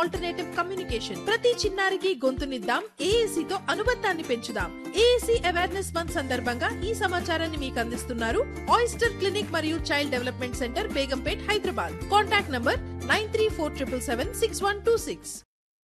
alternative communication ప్రతి చిన్నారికి గొంతునిద్దాం AAC తో అనుబంధాన్ని పెంచుదాం ఏఏసీ అవేర్నెస్ మంత్ సందర్భంగా ఈ సమాచారాన్ని మీకు అందిస్తున్నారు ఆయిస్టర్ క్లినిక్ మరియు child development centre Begumpet Hyderabad contact number nine three four triple seven six one two six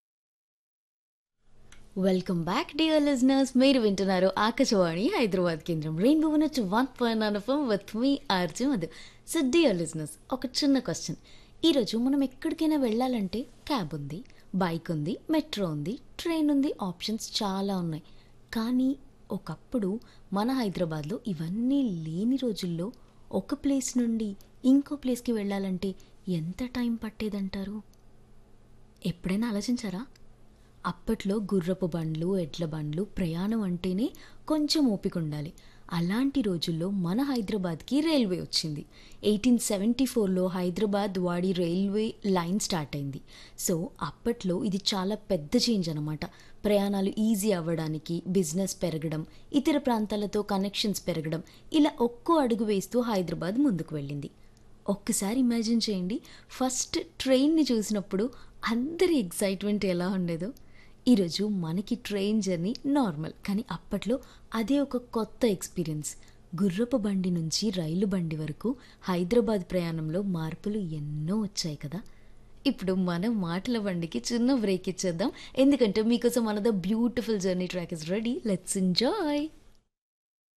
welcome back dear listeners మీరు వింటున్నారు ఆకాశవాణి హైదరాబాద్ కేంద్రం రెయిన్బో నుంచి one point nine FM with me RJ Madhu so dear listeners ఒక చిన్న question ఈరోజు మనం ఎక్కడికైనా వెళ్ళాలంటే క్యాబ్ ఉంది బైక్ ఉంది మెట్రో ఉంది ట్రైన్ ఉంది ఆప్షన్స్ చాలా ఉన్నాయి కానీ ఒకప్పుడు మన హైదరాబాద్లో ఇవన్నీ లేని రోజుల్లో ఒక ప్లేస్ నుండి ఇంకో ప్లేస్కి వెళ్ళాలంటే ఎంత టైం పట్టేదంటారు ఎప్పుడైనా ఆలోచించారా అప్పట్లో గుర్రపు బండ్లు ఎడ్ల బండ్లు ప్రయాణం అంటేనే కొంచెం ఓపిక ఉండాలి అలాంటి రోజుల్లో మన హైదరాబాద్కి రైల్వే వచ్చింది ఎయిటీన్ సెవెంటీ ఫోర్లో Hyderabad Wadi railway line start అయింది సో అప్పట్లో ఇది చాలా పెద్ద చేంజ్ అనమాట ప్రయాణాలు ఈజీ అవ్వడానికి బిజినెస్ పెరగడం ఇతర ప్రాంతాలతో కనెక్షన్స్ పెరగడం ఇలా ఒక్కో అడుగు వేస్తూ హైదరాబాద్ ముందుకు వెళ్ళింది ఒక్కసారి ఇమాజిన్ చేయండి ఫస్ట్ ట్రైన్ని చూసినప్పుడు అందరి ఎగ్జైట్మెంట్ ఎలా ఉండేదో ఈరోజు మనకి ట్రైన్ జర్నీ నార్మల్ కానీ అప్పట్లో అదే ఒక కొత్త ఎక్స్పీరియన్స్ గుర్రపు బండి నుంచి రైలు బండి వరకు హైదరాబాద్ ప్రయాణంలో మార్పులు ఎన్నో వచ్చాయి కదా ఇప్పుడు మనం మాటల బండికి చిన్న బ్రేక్ ఇచ్చేద్దాం ఎందుకంటే మీకోసం మనద beautiful journey track is ready let's enjoy